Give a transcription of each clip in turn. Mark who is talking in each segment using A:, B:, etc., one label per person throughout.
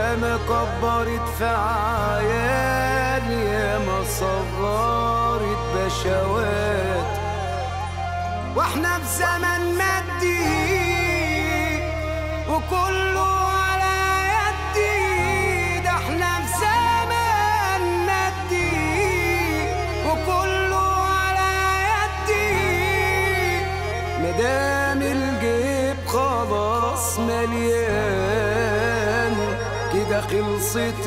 A: يا ما كبرت في عيال يا ما صغرت بشوات واحنا في زمن مادي وكله على يدي ده احنا في زمن مادي وكله على يدي مدام الجيب خلاص مليان كده خلصت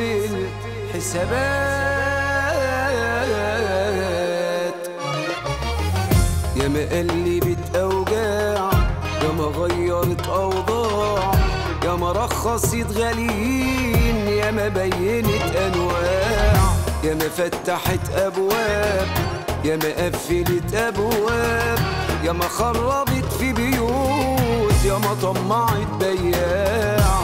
A: الحسابات يا ما قلبت اوجاع يا ما غيرت اوضاع يا ما رخصت غاليين يا ما بينت انواع يا ما فتحت ابواب يا ما قفلت ابواب يا ما خربت في بيوت يا ما طمعت بياع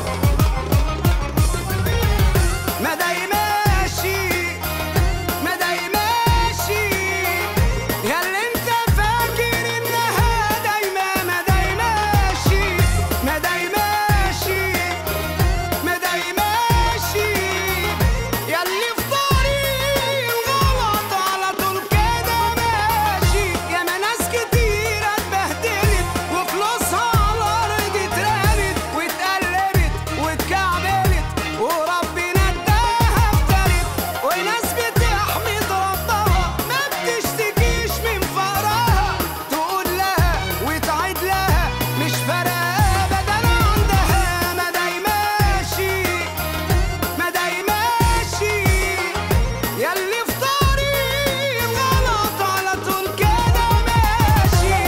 A: ما داي ماشي ما داي ماشي يا اللي انت فاكر انها دايما ما داي ماشي ما داي ماشي ما داي ماشي يا اللي في طريق الغلط على طول كده ماشي يا ما ناس كتير اتبهدلت وفلوسها على الارض اترمت واتقلبت واتكعبلت وربنا اداها افترت وناس بتحمد ربها ما بتشتكيش من فقرها تقول لها وتعيد لها مش فارقه ابدا عندها ما داي ماشي ما داي ماشي ياللي في طريق غلط على طول كده ماشي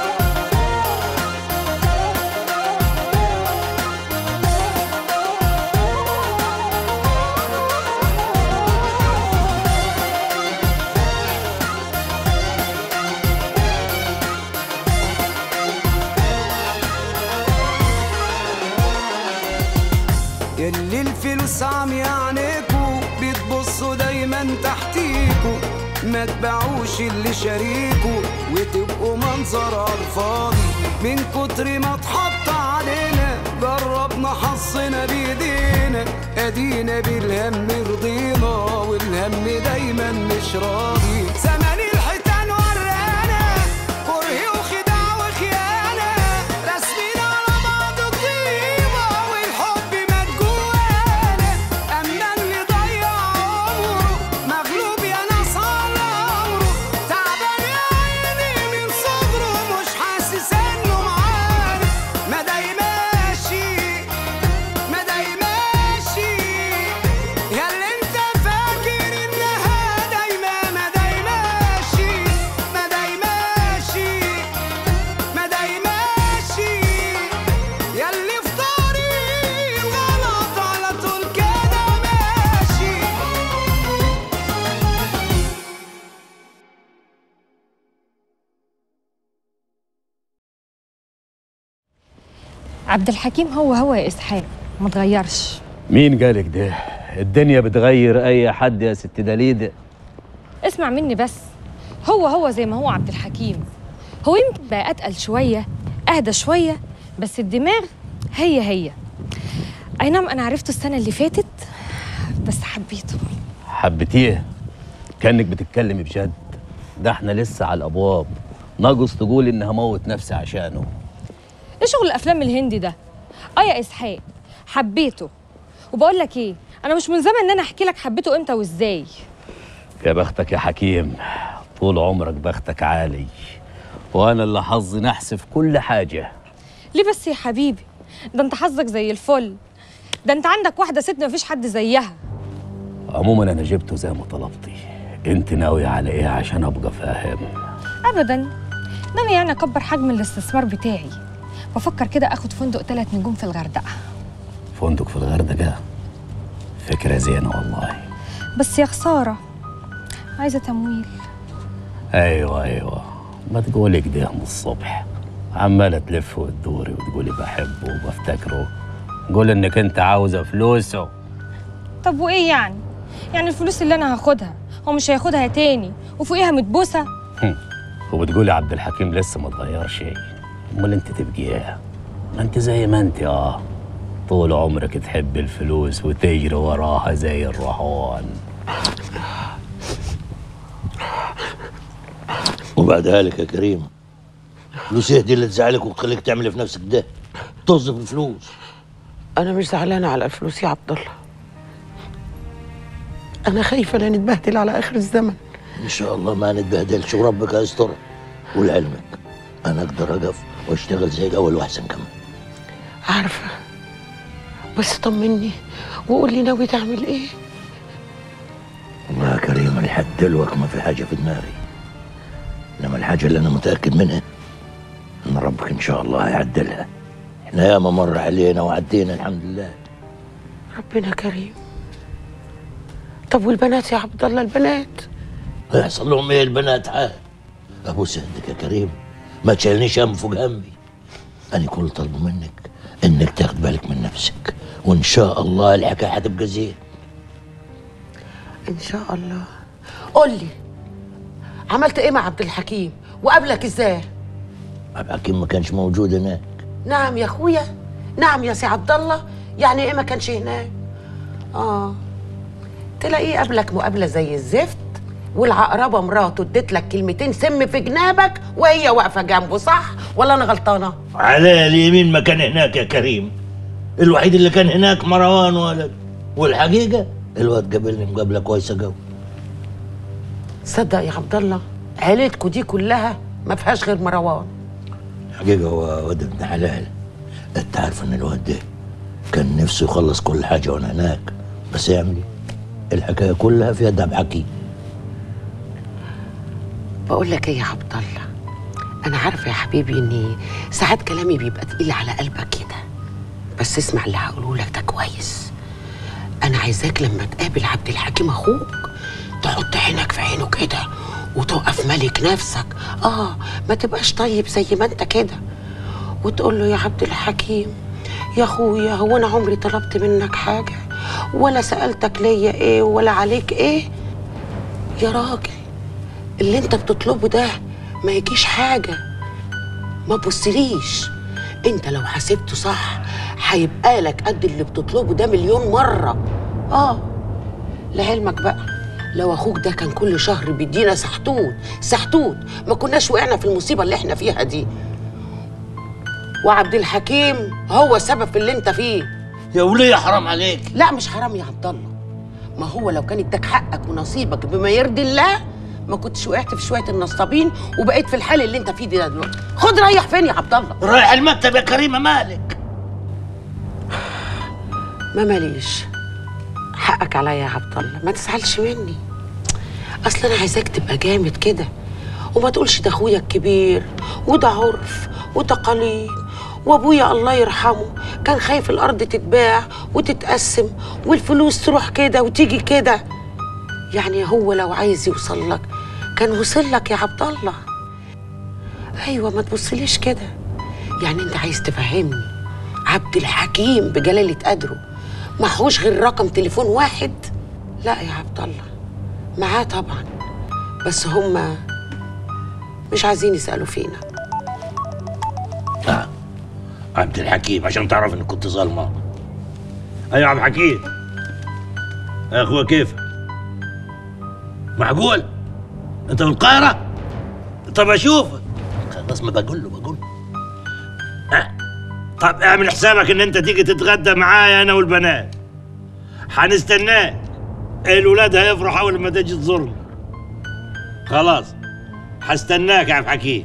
A: ياللي الفلوس عم يعنيكوا بتبصوا دايما تحتيكوا ما تبيعوش اللي شاريكوا وتبقوا منظر على الفاضي من كتر ما اتحط علينا جربنا حظنا بايدينا ادينا بالهم رضينا والهم دايما مش راضي زمان الحيتان ورانا كره وخداع وخيانه رسمين على بعض طيبه والحب مات جوانا اما اللي ضيع عمره مغلوب يا ناس على عمره تعبان يا عيني من صغره مش حاسس انه معانا ما داي ماشي ما داي ماشي يا اللي انت فاكر انها دايما ما داي ماشي ما داي ماشي ما داي ماشي يا اللي في طريق الغلط على طول كده ماشي
B: عبد الحكيم هو هو يا اسحاق ما تغيرش
C: مين قالك ده الدنيا بتغير اي حد يا ست دليده
B: اسمع مني بس هو هو زي ما هو عبد الحكيم هو يمكن بقى اتقل شويه اهدى شويه بس الدماغ هي هي اي نعم انا عرفته السنه اللي فاتت بس حبيته
C: حبيتيه كانك بتتكلمي بجد ده احنا لسه على الابواب ناقص تقول اني هموت نفسي عشانه
B: ايه شغل الافلام الهندي ده اه يا اسحاق حبيته وبقول لك ايه انا مش ملزمه ان انا احكي لك حبيته امتى وازاي
C: يا بختك يا حكيم طول عمرك بختك عالي وانا اللي حظي نحس في كل حاجه
B: ليه بس يا حبيبي ده انت حظك زي الفل ده انت عندك واحده ست مفيش حد زيها
C: عموما انا جبته زي ما طلبتي انت ناوية على ايه عشان ابقى فاهم
B: ابدا ناوي يعني اكبر حجم الاستثمار بتاعي بفكر كده اخد فندق ثلاث نجوم في الغردقه
C: فندق في الغردقه فكره زينه والله
B: بس يا خساره عايزه تمويل
C: ايوه ايوه ما تقولي كده من الصبح عماله تلف وتدوري وتقولي بحبه وبفتكره قول انك انت عاوزه فلوسه
B: طب وايه يعني يعني الفلوس اللي انا هاخدها هو مش هياخدها تاني وفوقيها متبوسه
C: وبتقولي عبد الحكيم لسه ما اتغير شيء امال انت تبقي ايه ما انت زي ما انت اه طول عمرك تحب الفلوس وتجري وراها زي الرهوان
D: وبعدها لك يا كريم فلوس ايه دي اللي تزعلك وتخليك تعمل في نفسك ده توظف الفلوس
E: انا مش زعلانه على الفلوس يا عبد الله انا خايفه لا نتبهدل على اخر الزمن
D: ان شاء الله ما نتبهدلش وربك هيستر ولعلمك انا اقدر اقف واشتغل زي الاول واحسن كمان
E: عارفه بس طمني وقول لي ناوي تعمل ايه
D: والله يا كريم لحد دلوقتي ما في حاجه في دماغي انما الحاجه اللي انا متاكد منها ان ربك ان شاء الله هيعدلها احنا ياما مر علينا وعدينا الحمد لله
E: ربنا كريم طب والبنات يا عبد الله البنات
D: هيحصل لهم ايه البنات عاد ابو سهدك يا كريم ما تشيلنيش هم فوق همي انا كل طلب منك انك تاخد بالك من نفسك وان شاء الله الحكايه هتبقى زين
E: ان شاء الله قول لي عملت ايه مع عبد الحكيم وقابلك ازاي
D: عبد الحكيم ما كانش موجود هناك
E: نعم يا اخويا نعم يا سي عبد الله يعني ايه ما كانش هناك اه تلاقيه قابلك مقابله زي الزفت والعقربه مراته اديت لك كلمتين سم في جنابك وهي واقفه جنبه صح ولا انا غلطانه
D: على اليمين ما كان هناك يا كريم الوحيد اللي كان هناك مروان ولد والحقيقه الواد قابلني مقابله كويسه قوي
E: صدق يا عبد الله عيلتكوا دي كلها ما فيهاش غير مروان
D: الحقيقه هو واد ابن حلال انت عارف ان الواد ده كان نفسه يخلص كل حاجه وانا هناك بس يعمل ايه الحكايه كلها في يد عبد الحكيم
E: بقول لك ايه يا عبد الله انا عارفه يا حبيبي اني ساعات كلامي بيبقى تقيل على قلبك كده بس اسمع اللي هقوله لك ده كويس انا عايزاك لما تقابل عبد الحكيم اخوك تحط عينك في عينه كده وتقف ملك نفسك اه ما تبقاش طيب زي ما انت كده وتقول له يا عبد الحكيم يا اخويا هو انا عمري طلبت منك حاجه ولا سالتك ليا ايه ولا عليك ايه يا راجل اللي انت بتطلبه ده ما يجيش حاجه ما تبصليش انت لو حسبته صح هيبقى لك قد اللي بتطلبه ده مليون مره اه لعلمك بقى لو اخوك ده كان كل شهر بيدينا سحتوت سحتوت ما كناش وقعنا في المصيبه اللي احنا فيها دي وعبد الحكيم هو سبب في اللي انت فيه
D: يا وليه حرام عليك
E: لا مش حرام يا عبد الله ما هو لو كان اداك حقك ونصيبك بما يرضي الله ما كنتش وقعت في شويه النصابين وبقيت في الحال اللي انت فيه ده دلوقتي خد ريح فين يا عبد الله
D: رايح المكتب يا كريمه مالك
E: ما ماليش حقك عليا يا عبد الله ما تزعلش مني اصل انا عايزاك تبقى جامد كده وما تقولش ده اخويا الكبير وده عرف وتقاليد وابويا الله يرحمه كان خايف الارض تتباع وتتقسم والفلوس تروح كده وتيجي كده يعني هو لو عايز يوصل لك كان وصل لك يا عبد الله ايوه ما تبصليش كده يعني انت عايز تفهمني عبد الحكيم بجلالة قدره معهوش غير رقم تليفون واحد لا يا عبد الله معاه طبعا بس هما مش عايزين يسألوا فينا
D: آه. عبد الحكيم عشان تعرف اني كنت ظالمه ايوه يا عبد الحكيم يا اخويا كيف معقول انت من القاهره طب اشوفك خلاص ما بقول له بقول له آه. طب اعمل حسابك ان انت تيجي تتغدى معايا انا والبنات حنستناك الولاد هيفرحوا اول ما تجي تزورنا خلاص حستناك يا عبد الحكيم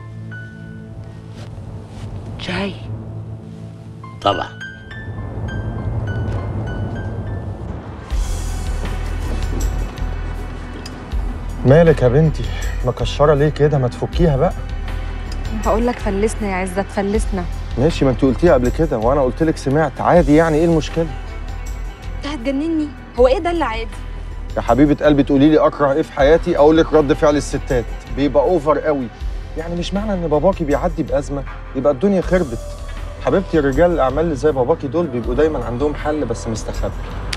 E: جاي
D: طبعا
F: مالك يا بنتي مكشره ليه كده ما تفكيها بقى
B: بقول لك فلسنا يا عزت فلسنا
F: ماشي ما انت قلتيها قبل كده وانا قلت لك سمعت عادي يعني ايه المشكله
G: انت هتجنني هو ايه ده اللي عادي
F: يا حبيبه قلبي تقولي لي اكره ايه في حياتي اقول لك رد فعل الستات بيبقى اوفر قوي يعني مش معنى ان باباكي بيعدي بازمه يبقى الدنيا خربت حبيبتي رجال الاعمال اللي زي باباكي دول بيبقوا دايما عندهم حل بس مستخبي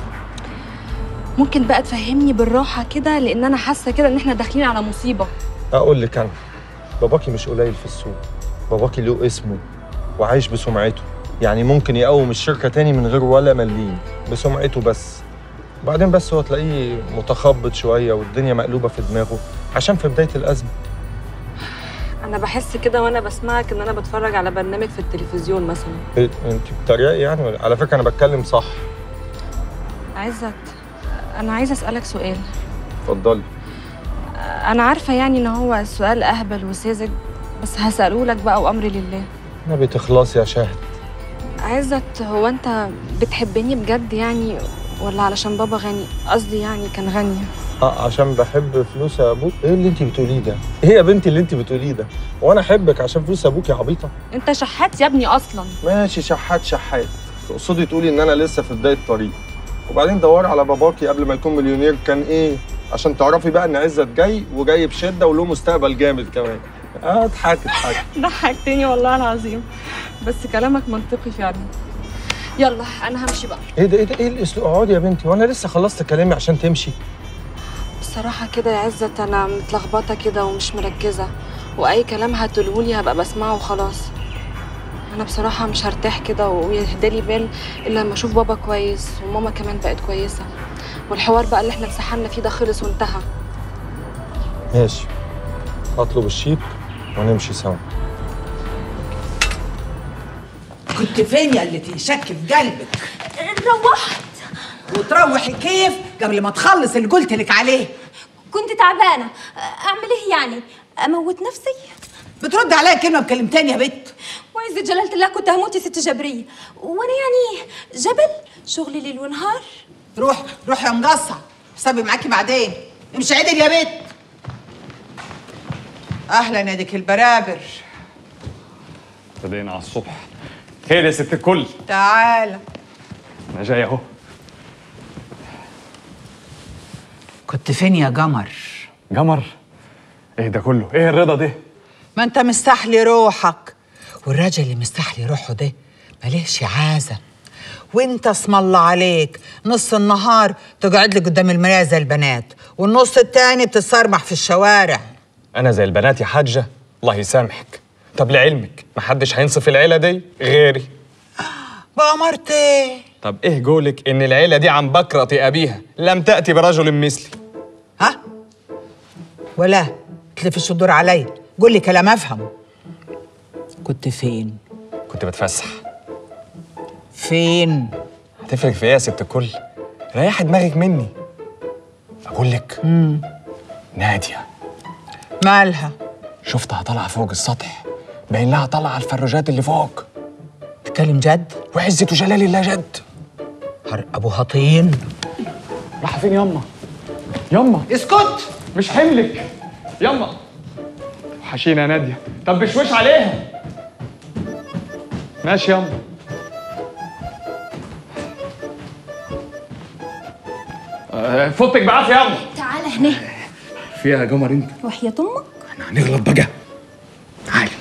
G: ممكن بقى تفهمني بالراحه كده لان انا حاسه كده ان احنا داخلين على مصيبه
F: اقول لك انا باباكي مش قليل في السوق باباكي له اسمه وعايش بسمعته يعني ممكن يقوم الشركه تاني من غير ولا مليم بسمعته بس وبعدين بس هو تلاقيه متخبط شويه والدنيا مقلوبه في دماغه عشان في بدايه الازمه
G: انا بحس كده وانا بسمعك ان انا بتفرج على برنامج في التلفزيون مثلا
F: إيه، انت بتتريقي يعني ولا- على فكره انا بتكلم صح
G: عزت انا عايزه اسالك سؤال
F: اتفضلي
G: انا عارفه يعني ان هو سؤال اهبل وساذج بس هساله لك بقى وامري لله
F: نبي تخلصي يا شاهد
G: عزت هو انت بتحبني بجد يعني ولا علشان بابا غني قصدي يعني كان غني
F: اه عشان بحب فلوس ابوك ايه اللي انت بتقوليه ده ايه يا بنتي اللي انت بتقوليه ده وانا احبك عشان فلوس ابوك يا عبيطه
G: انت شحات يا ابني اصلا
F: ماشي شحات شحات تقصدي تقولي ان انا لسه في بدايه الطريق وبعدين دوري على باباكي قبل ما يكون مليونير كان ايه عشان تعرفي بقى ان عزت جاي وجاي بشده وله مستقبل جامد كمان اه اضحكي اضحكي
G: ضحكتني والله العظيم بس كلامك منطقي فعلا يلا انا همشي بقى
F: ايه ده ايه ده ايه الاسلوب اقعدي يا بنتي وانا لسه خلصت كلامي عشان تمشي
G: بصراحة كده يا عزت أنا متلخبطة كده ومش مركزة وأي كلام هتقولهولي هبقى بسمعه وخلاص أنا بصراحة مش هرتاح كده ويهدالي بال إلا لما أشوف بابا كويس وماما كمان بقت كويسة والحوار بقى اللي احنا اتسحلنا فيه ده خلص وانتهى
F: ماشي هطلب الشيك ونمشي سوا
H: كنت فين يا اللي تشك في قلبك
I: روحت
H: وتروحي كيف قبل ما تخلص اللي قلت لك عليه
I: كنت تعبانة أعمل إيه يعني؟ أموت نفسي؟
H: بترد عليا كلمه بكلمتين يا بت
I: وعزة جلالة الله كنت هموت يا ست جبرية وأنا يعني جبل شغلي ليل ونهار
H: روح روح يا مقصع حسابي معاكي بعدين امشي عدل يا بت اهلا يا ديك البرابر
J: بدينا على الصبح خير يا ست الكل
H: تعالى
J: انا جاي اهو
H: كنت فين يا قمر
J: جمر ايه ده كله ايه الرضا ده
H: ما انت مستحلي روحك والراجل اللي مستحلي روحه ده ملهش عازة وانت اسم الله عليك نص النهار تقعد لي قدام المرايه زي البنات والنص التاني بتتصرمح في الشوارع
J: انا زي البنات يا حاجه الله يسامحك طب لعلمك محدش هينصف العيله دي غيري
H: بقى مرتي
J: طب ايه قولك ان العيله دي عن بكرة ابيها لم تاتي برجل مثلي
H: ها ولا تلفش الدور عليا قول لي كلام افهم كنت فين
J: كنت بتفسح
H: فين
J: هتفرق في ايه يا ست الكل ريحي دماغك مني اقول لك ناديه
H: مالها
J: شفتها طالعه فوق السطح باين لها طالعه على الفروجات اللي فوق
H: تتكلم جد
J: وعزة وجلال الله جد
H: هر ابو طين
J: راح فين يما يما
H: اسكت
J: مش حملك يما وحشينا يا ناديه طب بشوش عليها ماشي يما آه، فوتك بعافيه يما
I: تعال هنا
J: فيها يا جمر انت
I: وحياة أمك
J: احنا هنغلط بقى تعالي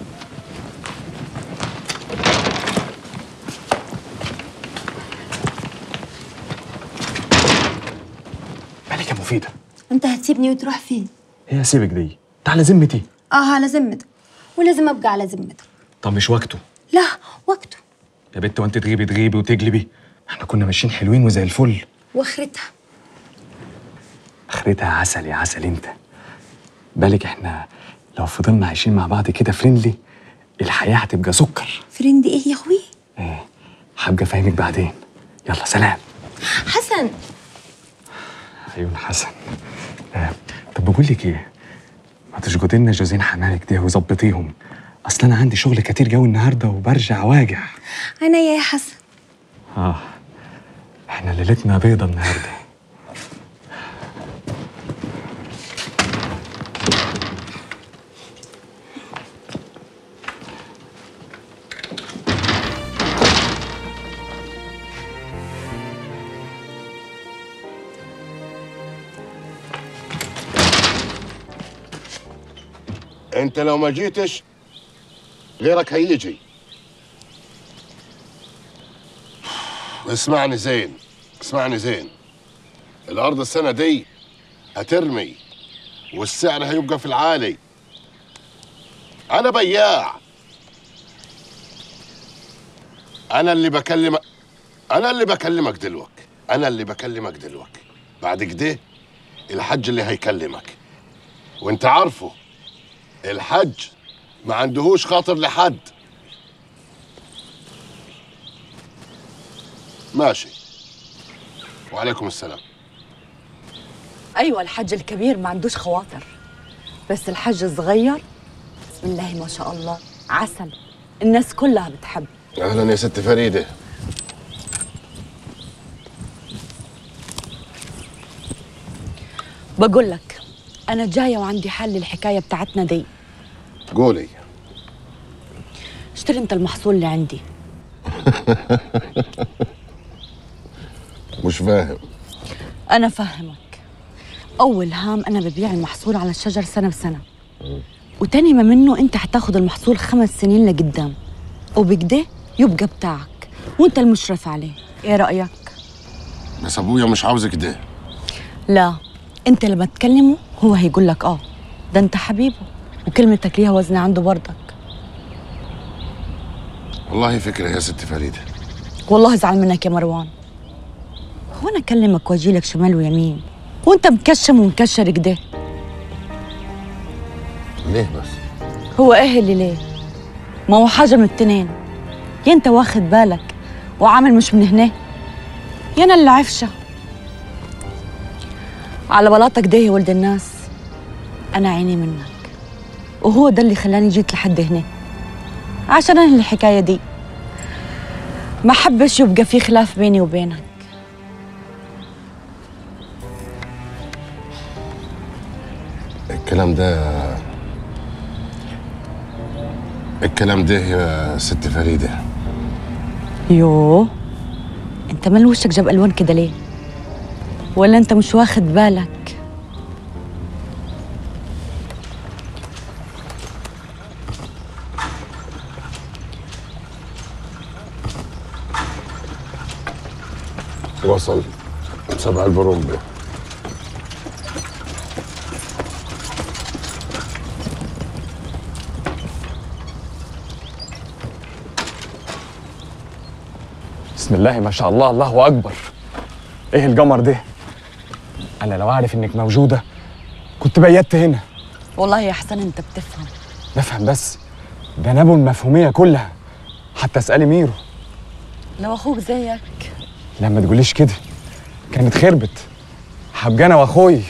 J: مالك يا مفيده
I: أنت هتسيبني وتروح فين؟
J: هي سيبك دي تعالى ذمتي
I: آه على ذمتك ولازم أبقى على ذمتك
J: طب مش وقته
I: لا وقته
J: يا بت وانت تغيبي تغيبي وتجلبي احنا كنا ماشيين حلوين وزي الفل
I: واخرتها
J: اخرتها عسل يا عسل انت بالك احنا لو فضلنا عايشين مع بعض كده فريندلي الحياه هتبقى سكر
I: فريندي إيه يا أخوي؟
J: ايه هبقى فاهمك بعدين يلا سلام
I: حسن
J: عيون حسن آه. طب بقول لك ايه ما تشجدي لنا جوزين حمالك دي وظبطيهم اصل انا عندي شغل كتير جوي النهارده وبرجع واجع
I: أنا يا حسن
J: اه احنا ليلتنا بيضة النهارده
K: انت لو ما جيتش غيرك هيجي اسمعني زين اسمعني زين الارض السنه دي هترمي والسعر هيبقى في العالي انا بياع انا اللي بكلمك انا اللي بكلمك دلوقتي انا اللي بكلمك دلوقتي بعد كده الحج اللي هيكلمك وانت عارفه الحج ما عندهوش خاطر لحد ماشي وعليكم السلام
L: ايوه الحج الكبير ما عندوش خواطر بس الحج الصغير بسم الله ما شاء الله عسل الناس كلها بتحب
K: اهلا يا ست فريده
L: بقول لك انا جايه وعندي حل للحكايه بتاعتنا دي
K: قولي
L: اشتري انت المحصول اللي عندي
K: مش فاهم
L: انا فاهمك اول هام انا ببيع المحصول على الشجر سنه بسنه وتاني ما منه انت حتاخد المحصول خمس سنين لقدام وبكده يبقى بتاعك وانت المشرف عليه ايه رايك
K: بس ابويا مش عاوز كده
L: لا انت لما تكلمه هو هيقول لك اه ده انت حبيبه وكلمتك ليها وزن عنده برضك
K: والله فكره يا ست فريده
L: والله زعل منك يا مروان هو انا اكلمك واجي لك شمال ويمين وانت مكشم ومكشر كده
K: ليه بس
L: هو ايه اللي ليه ما هو حاجه من التنين يا انت واخد بالك وعامل مش من هنا يا انا اللي عفشه على بلاطك ده يا ولد الناس انا عيني منك وهو ده اللي خلاني جيت لحد هنا عشان انهي الحكايه دي ما حبش يبقى في خلاف بيني وبينك
K: الكلام ده الكلام ده يا ست فريده
L: يوه انت مال وشك جاب الوان كده ليه ولا انت مش واخد بالك
K: وصل سبع البرومبي
J: بسم الله ما شاء الله الله اكبر ايه القمر ده انا لو اعرف انك موجوده كنت بيت هنا
L: والله يا حسن انت بتفهم
J: بفهم بس ده انا ابو المفهوميه كلها حتى اسالي ميرو
L: لو اخوك زيك
J: لا ما تقوليش كده كانت خربت حبجة انا واخوي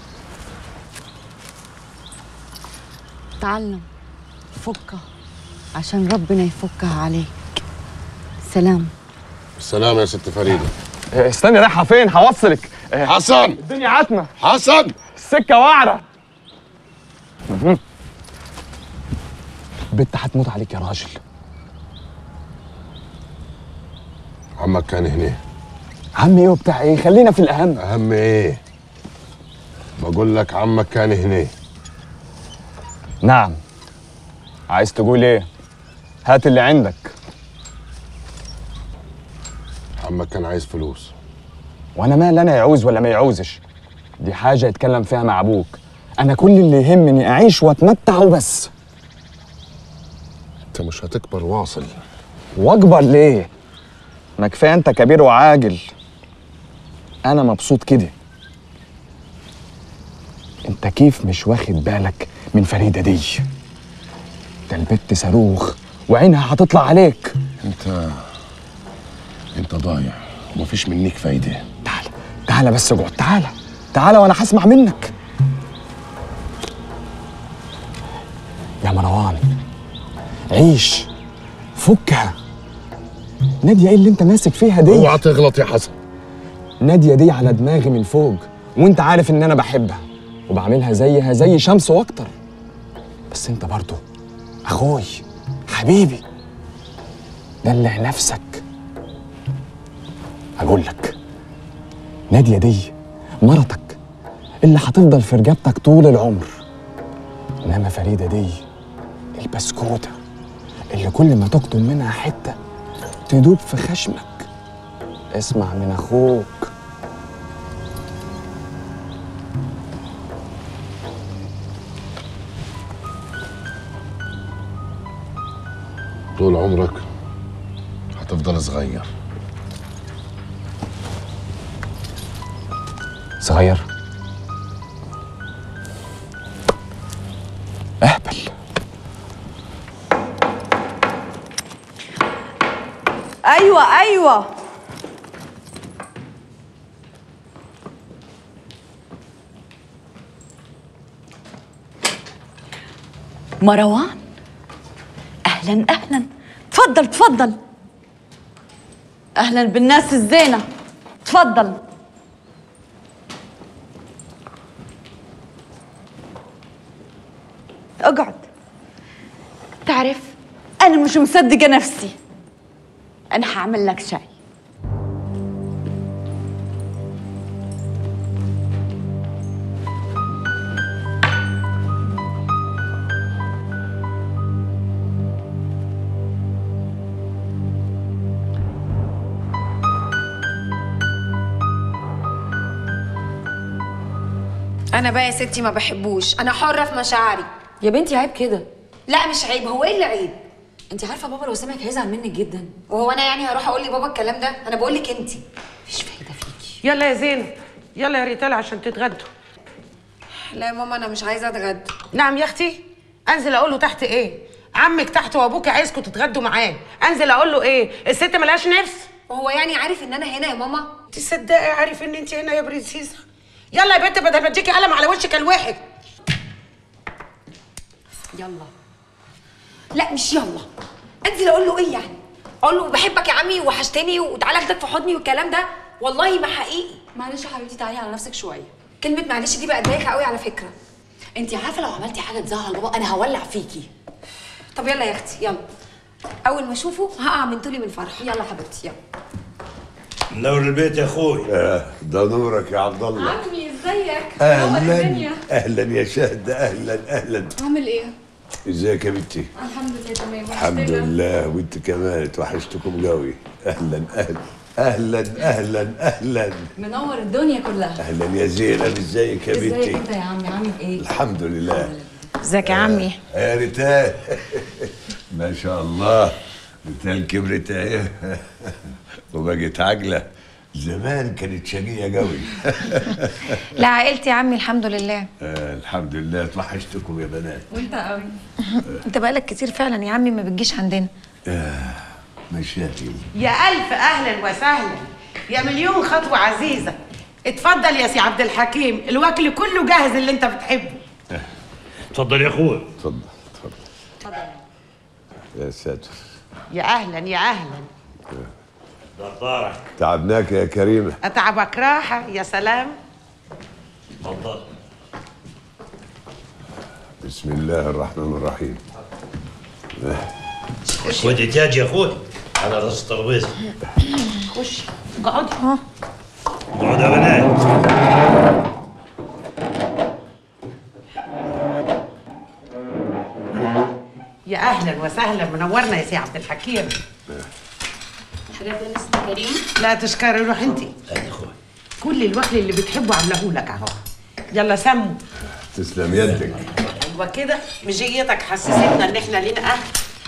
L: تعلم فكها عشان ربنا يفكها عليك سلام
K: السلام يا ست فريده
J: إيه، استني رايحه فين هوصلك إيه،
K: حسن
J: الدنيا عتمه
K: حسن
J: السكه وعره مهم. بنت هتموت عليك يا راجل
K: عمك كان هنا
J: عم ايه وبتاع ايه خلينا في الاهم
K: اهم ايه بقول لك عمك كان هنا
J: نعم عايز تقول ايه هات اللي عندك
K: عمك كان عايز فلوس
J: وانا مال انا يعوز ولا ما يعوزش دي حاجه يتكلم فيها مع ابوك انا كل اللي يهمني اعيش واتمتع وبس
K: انت مش هتكبر واصل
J: واكبر ليه ما كفايه انت كبير وعاجل انا مبسوط كده انت كيف مش واخد بالك من فريده دي ده البت صاروخ وعينها هتطلع عليك
K: انت انت ضايع ومفيش منك فايده
J: تعالى تعالى بس اقعد تعالى تعالى وانا هسمع منك يا مروان عيش فكها نادية ايه اللي انت ماسك فيها دي
K: اوعى تغلط يا حسن
J: نادية دي على دماغي من فوق وانت عارف ان انا بحبها وبعملها زيها زي شمس واكتر بس انت برضو اخوي حبيبي دلع نفسك اقول لك نادية دي مرتك اللي هتفضل في رجبتك طول العمر انما فريدة دي البسكوتة اللي كل ما تقطم منها حتة تدوب في خشمك اسمع من اخوك
K: طول عمرك هتفضل صغير
J: صغير اهبل
L: ايوه ايوه مروان اهلا اهلا تفضل تفضل اهلا بالناس الزينه تفضل اقعد تعرف انا مش مصدقه نفسي انا هعمل لك شاي
M: انا بقى يا ستي ما بحبوش انا حره في مشاعري
N: يا بنتي عيب كده
M: لا مش عيب هو ايه اللي عيب
N: انت عارفه بابا لو سمعك هيزعل منك جدا
M: وهو انا يعني هروح اقول لبابا الكلام ده انا بقول لك انت
E: يلا يا زينب يلا يا ريتال عشان تتغدوا
M: لا يا ماما انا مش عايزه اتغدى
E: نعم يا اختي انزل اقول له تحت ايه عمك تحت وابوك عايزكم تتغدوا معاه انزل اقول له ايه الست ملهاش نفس
M: وهو يعني عارف ان انا هنا يا ماما
E: تصدقي عارف ان انت هنا يا برنسيسه يلا يا بنت بدل ما اديكي قلم على وشك الواحد
M: يلا لا مش يلا انزل اقول له ايه يعني اقول له بحبك يا عمي وحشتني وتعالى اخدك في حضني والكلام ده والله ما حقيقي
N: معلش يا حبيبتي تعالي على نفسك شويه
M: كلمه معلش دي بقت بايخه قوي على فكره
N: انت عارفه لو عملتي حاجه تزعل بابا انا هولع فيكي
M: طب يلا يا اختي يلا اول ما اشوفه هقع من طولي من الفرح
N: يلا حبيبتي يلا
D: منور البيت يا اخوي
O: ده نورك يا عبد الله
N: عمي ازيك
O: اهلا اهلا يا شهد اهلا اهلا
N: عامل ايه
O: ازيك يا بنتي
N: الحمد لله تمام
O: الحمد لله وانت كمان اتوحشتكم قوي اهلا اهلا اهلا اهلا اهلا
N: منور الدنيا كلها
O: اهلا يا زينب ازيك يا
N: ازيك
O: بنتي
N: انت يا عمي عامل ايه
O: الحمد لله
E: ازيك يا عمي
O: يا ريتال ما شاء الله ريتال كبرت اهي وبقت عجله زمان كانت شقيه قوي
M: لا عائلتي يا عمي الحمد لله
O: آه الحمد لله توحشتكم يا بنات
M: وانت قوي انت بقالك كتير فعلا يا عمي ما بتجيش عندنا
O: آه مشاكل
E: يا الف اهلا وسهلا يا مليون خطوه عزيزه اتفضل يا سي عبد الحكيم الوكل كله جاهز اللي انت بتحبه
D: اتفضل يا اخوي
O: اتفضل اتفضل يا ساتر
E: يا اهلا يا اهلا
D: دردارك
O: تعبناك يا كريمه
E: اتعبك راحه يا سلام
D: اتفضل
O: بسم الله الرحمن الرحيم
D: ودي تاج يا اخوي على راس الترابيزه
E: خش اقعدي ها
D: اقعد يا بنات
E: يا اهلا وسهلا منورنا يا سي عبد الحكيم
N: حضرتك لسه كريم
E: لا تشكري روح انت كل الوكل اللي بتحبه عاملاه لك اهو يلا سموا
O: تسلم يدك
E: ايوه كده مجيتك حسستنا ان احنا لينا اهل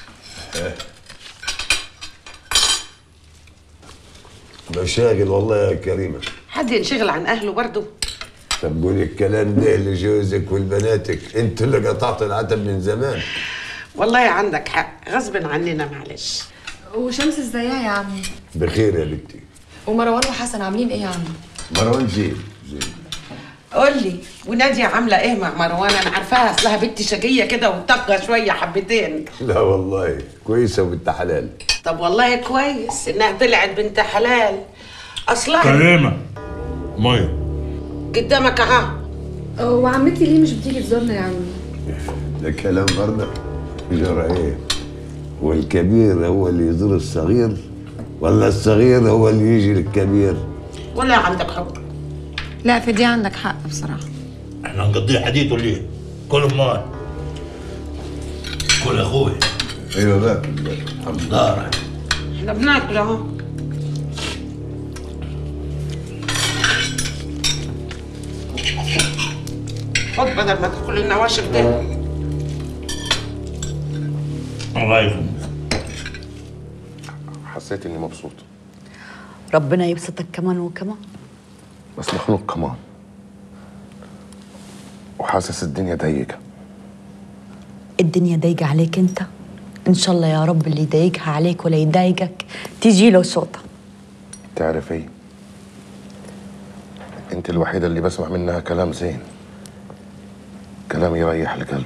O: مشاغل والله يا كريمه
E: حد ينشغل عن اهله برضه
O: طب قولي الكلام ده لجوزك ولبناتك انتوا اللي قطعتوا العتب من زمان
E: والله عندك حق غصب عننا معلش
N: وشمس ازيها يا عمي
O: بخير يا بنتي
N: ومروان وحسن عاملين ايه يا عمي
O: مروان زين زين
E: قول لي وناديه عامله ايه مع مروان انا عارفاها اصلها بنت شقيه كده وطاقه شويه حبتين
O: لا والله كويسه وبنت حلال
E: طب والله كويس انها طلعت بنت حلال اصلها
D: كريمه ميه
E: قدامك اهو
N: وعمتي ليه مش بتيجي تزورنا يا عمي
O: ده كلام برضه جرى ايه والكبير هو اللي يزور الصغير ولا الصغير هو اللي يجي للكبير
E: ولا عندك حق
M: لا في دي عندك حق بصراحه
D: احنا هنقضيه حديد ولا ايه؟ كل مال كل يا اخوي
O: ايوه باكل
D: الحمد لله
E: احنا بناكل اهو خد بدل ما تاكل النواشف ده
D: الله يخليك
O: حسيت
K: حسيت اني مبسوط
L: ربنا يبسطك كمان وكمان
K: بس مخنوق كمان وحاسس الدنيا ضيقه
L: الدنيا ضيقة عليك انت ان شاء الله يا رب اللي يضايقها عليك ولا يضايقك تيجي له شوطة
K: تعرف ايه انت الوحيده اللي بسمع منها كلام زين كلام يريح القلب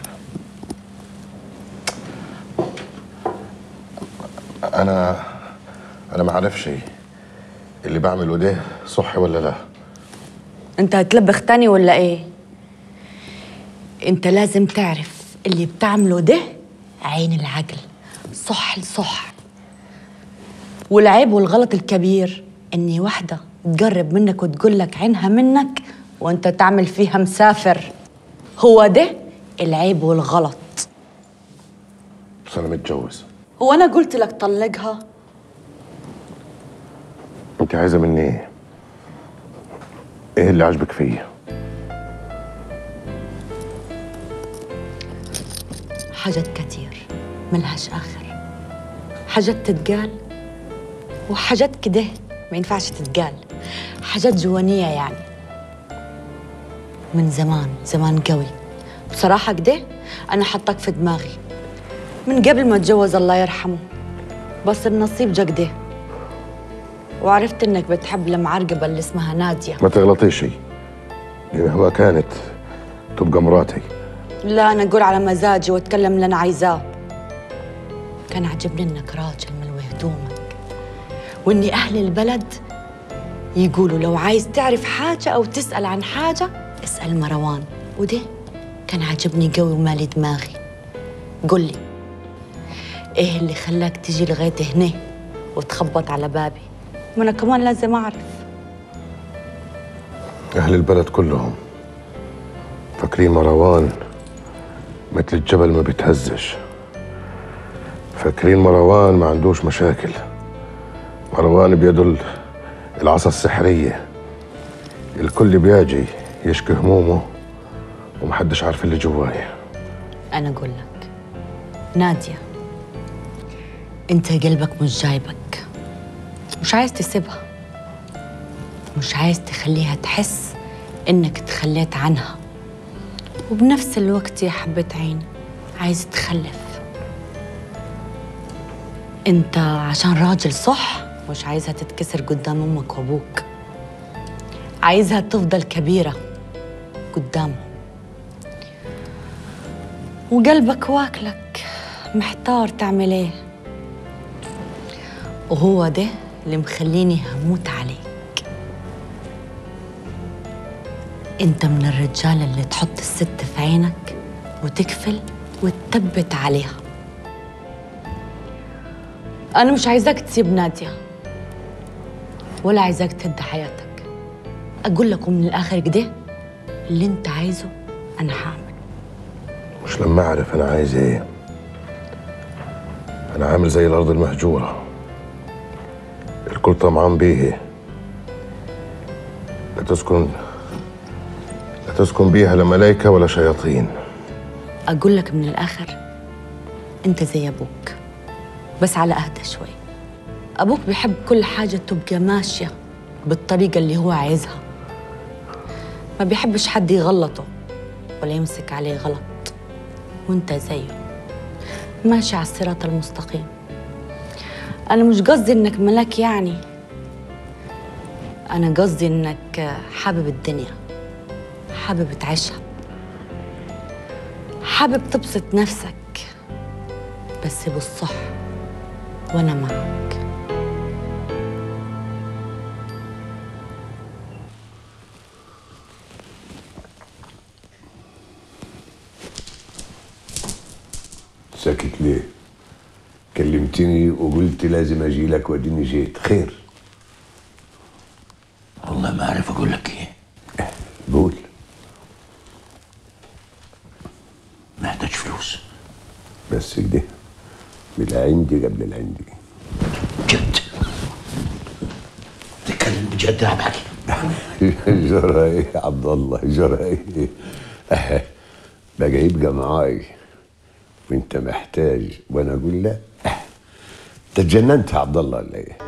K: انا انا ما اعرفش اللي بعمله ده صح ولا لا
L: انت هتلبخ تاني ولا ايه انت لازم تعرف اللي بتعمله ده عين العقل صح لصح والعيب والغلط الكبير اني واحدة تقرب منك وتقول لك عينها منك وانت تعمل فيها مسافر هو ده العيب والغلط
K: بس انا متجوز
L: هو انا قلت لك طلقها
K: انت عايزه مني ايه ايه اللي عاجبك فيا
L: حاجات كتير ملهاش آخر حاجات تتقال وحاجات كده ما ينفعش تتقال حاجات جوانية يعني من زمان زمان قوي بصراحة كده أنا حطك في دماغي من قبل ما اتجوز الله يرحمه بس النصيب جا كده وعرفت انك بتحب المعرقبة اللي اسمها نادية
K: ما تغلطيش دي مهما كانت تبقى مراتي
L: لا انا اقول على مزاجي واتكلم اللي انا عايزاه كان عجبني انك راجل ملوي هدومك واني اهل البلد يقولوا لو عايز تعرف حاجه او تسال عن حاجه اسال مروان وده كان عجبني قوي ومالي دماغي قل لي ايه اللي خلاك تجي لغايه هنا وتخبط على بابي ما انا كمان لازم اعرف
K: اهل البلد كلهم فاكرين مروان مثل الجبل ما بيتهزش فاكرين مروان ما عندوش مشاكل مروان بيده ال- العصا السحرية الكل بيجي يشكي همومه ومحدش عارف اللي جواي
L: أنا أقول لك نادية أنت قلبك مش جايبك مش عايز تسيبها مش عايز تخليها تحس إنك تخليت عنها وبنفس الوقت يا حبة عين عايز تخلف أنت عشان راجل صح مش عايزها تتكسر قدام أمك وأبوك عايزها تفضل كبيرة قدامهم وقلبك واكلك محتار تعمل ايه وهو ده اللي مخليني هموت عليك انت من الرجال اللي تحط الست في عينك وتكفل وتثبت عليها انا مش عايزاك تسيب نادية ولا عايزاك تهد حياتك اقول لكم من الاخر كده اللي انت عايزه انا هعمل
K: مش لما اعرف انا عايز ايه انا عامل زي الارض المهجوره الكل طمعان بيه لا تسكن لا تسكن بيها لا ملايكه ولا شياطين
L: أقول لك من الآخر أنت زي أبوك بس على أهدى شوي أبوك بيحب كل حاجة تبقى ماشية بالطريقة اللي هو عايزها ما بيحبش حد يغلطه ولا يمسك عليه غلط وأنت زيه ماشي على الصراط المستقيم أنا مش قصدي إنك ملاك يعني أنا قصدي إنك حابب الدنيا حابب تعيشها حابب تبسط نفسك بس بالصح وانا معك
O: ساكت ليه؟ كلمتني وقلت لازم اجي لك واديني جيت خير
D: والله ما اعرف اقول لك ايه
O: قول
D: محتاج فلوس
O: بس كده بالعندي قبل العندي
D: جد تتكلم بجد يا حكي
O: جرى ايه يا عبد الله جرى ايه أه، بقى يبقى معاي وانت محتاج وانا اقول لا أه، انت اتجننت يا عبد الله ولا ايه؟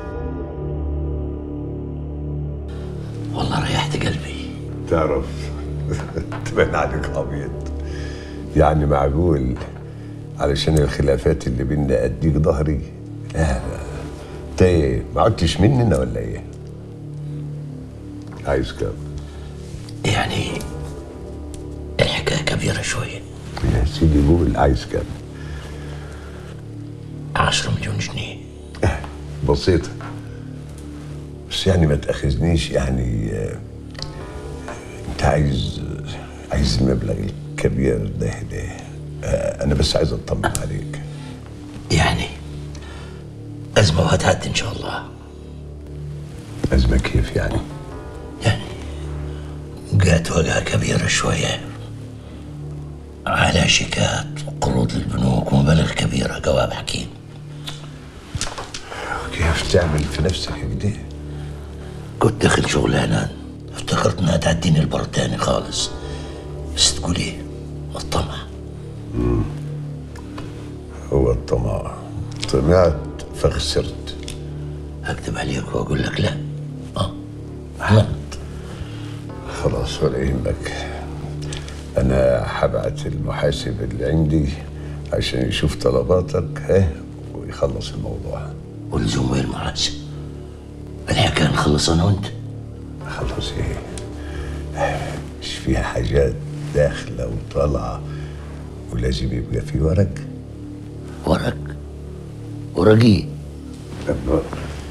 D: والله ريحت قلبي
O: تعرف تبان عليك عبيط يعني معقول علشان الخلافات اللي بينا اديك ظهري لا لا انت ايه ما عدتش مننا ولا ايه؟ عايز كام؟
D: يعني الحكايه كبيره شويه
O: يا سيدي قول عايز كام؟
D: 10 مليون جنيه
O: بسيطة بس يعني ما تأخذنيش يعني آه، انت عايز عايز المبلغ الكبير ده ده آه، انا بس عايز اطمن عليك
D: يعني ازمه وهتعدي ان شاء الله
O: أزمة كيف يعني؟
D: جات وجعه كبيره شويه على شيكات وقروض للبنوك ومبالغ كبيره جواب حكيم
O: كيف تعمل في نفسك كده؟
D: كنت داخل شغلانه افتكرت انها تعديني البر تاني خالص بس تقول ايه الطمع
O: هو الطمع طمعت فخسرت
D: اكذب عليك واقول لك لا اه عملت
O: خلاص ولا يهمك انا هبعت المحاسب اللي عندي عشان يشوف طلباتك ها ويخلص الموضوع
D: ولزوم وين المحاسب الحكايه نخلص انا وانت
O: خلص ايه مش فيها حاجات داخله وطالعه ولازم يبقى في ورق
D: ورق ورقي
O: الله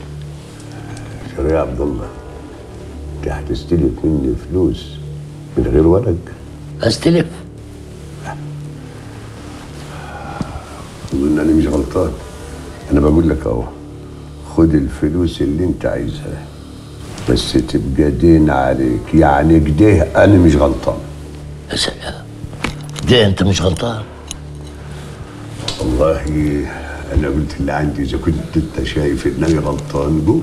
O: شو يا عبد الله انت هتستلف مني فلوس من غير ورق
D: استلف
O: اظن انا مش غلطان انا بقول لك اهو خد الفلوس اللي انت عايزها بس تبقى دين عليك يعني كده انا مش غلطان
D: يا سلام ده انت مش غلطان
O: والله انا قلت اللي عندي اذا كنت انت شايف اني غلطان قول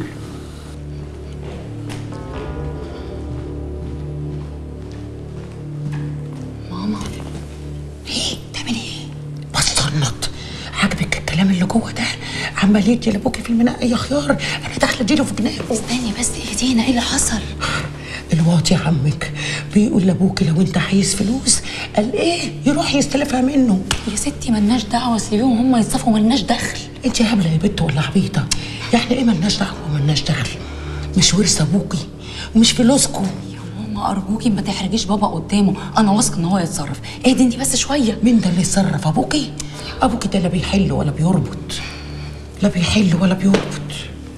E: ماما ايه بتعملي ايه؟ بستنط عاجبك الكلام اللي جوه ده عمال يدي لابوكي في المناقه يا خيار انا داخله اديله في جنيه
N: استني بس اهدينا ايه اللي حصل؟
E: الواطي عمك بيقول لابوكي لو انت عايز فلوس قال ايه يروح يستلفها منه
N: يا ستي ملناش دعوه سيبيهم هم يتصفوا ملناش دخل
E: انت هبله يا بنت ولا عبيطه يعني ايه ملناش دعوه ملناش دخل مش ورث ابوكي ومش فلوسكم
N: ماما ارجوكي ما تحرجيش بابا قدامه انا واثقه ان هو يتصرف اهدي انت بس شويه
E: مين ده اللي يتصرف ابوكي ابوكي ده لا بيحل ولا بيربط لا بيحل ولا بيربط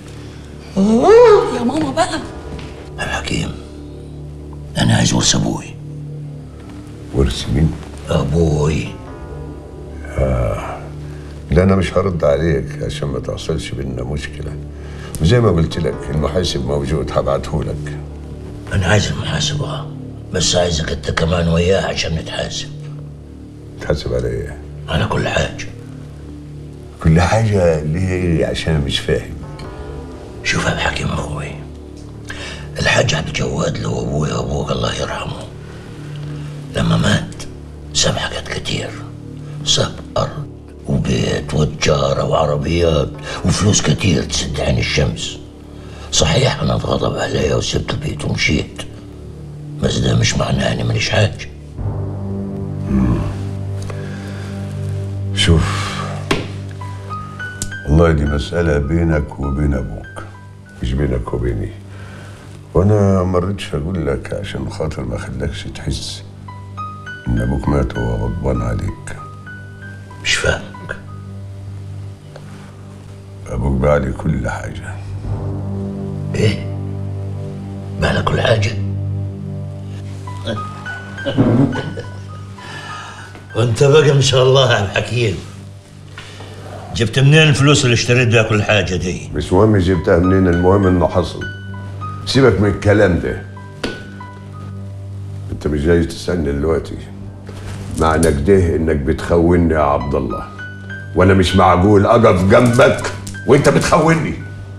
N: يا ماما بقى
D: الحكيم انا عايز ورث ابوي
O: ورث مين؟
D: ابوي
O: آه. لا انا مش هرد عليك عشان ما تحصلش بينا مشكله وزي ما قلت لك المحاسب موجود هبعته لك
D: انا عايز المحاسبه بس عايزك انت كمان وياه عشان نتحاسب
O: تحاسب على ايه؟
D: على كل حاجه
O: كل حاجه اللي هي ايه عشان أنا مش فاهم
D: شوف يا الحكيم اخوي الحاج عبد الجواد له ابوي ابوك الله يرحمه لما مات ساب حاجات كتير ساب ارض وبيت وتجاره وعربيات وفلوس كتير تسد عين الشمس صحيح انا اتغضب عليا وسبت البيت ومشيت بس ده مش معناه اني ماليش حاجه
O: شوف والله دي مسألة بينك وبين أبوك مش بينك وبيني وأنا ما رضيتش أقول لك عشان خاطر ما خلكش تحس إن أبوك مات وهو غضبان عليك
D: مش فاهمك
O: أبوك باع لي كل حاجة
D: ايه بالك كل حاجه وانت بقى ما شاء الله يا حكيم جبت منين الفلوس اللي اشتريت بيها كل حاجه دي
O: مش مهم جبتها منين المهم إنه حصل سيبك من الكلام ده أنت مش جاي تسألني دلوقتي معنى كده إنك بتخوني يا عبد الله وأنا مش معقول أقف جنبك وأنت بتخوني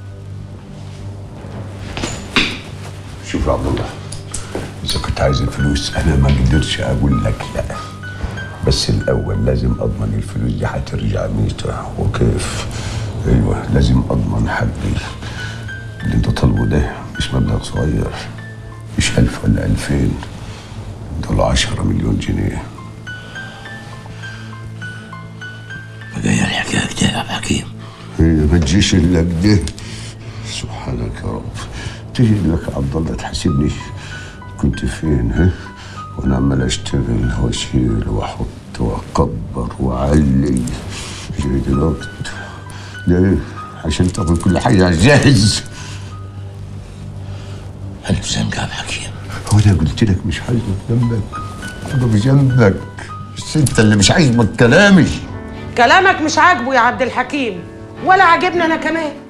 O: شوف يا عبد الله إذا كنت عايز الفلوس أنا ما قدرتش أقول لك لا بس الأول لازم أضمن الفلوس دي هترجع ميتة وكيف ايوه لازم اضمن حقي اللي انت طالبه ده مش مبلغ صغير مش ألف ولا ألفين دول عشرة مليون جنيه
D: بقى الحكايه كده يا عبد الحكيم
O: هي ما تجيش الا كده سبحانك يا رب تيجي لك يا عبد الله تحاسبني كنت فين ها وانا عمال اشتغل واشيل واحط واكبر واعلي جاي دلوقتي ليه عشان تاخد كل حاجه جاهز
D: انا في ذنبي يا عبد الحكيم
O: هو انا قلت لك مش عايز جنبك انا بجنبك بس انت اللي مش عايز من كلامي
E: كلامك مش عاجبه يا عبد الحكيم ولا عاجبني انا كمان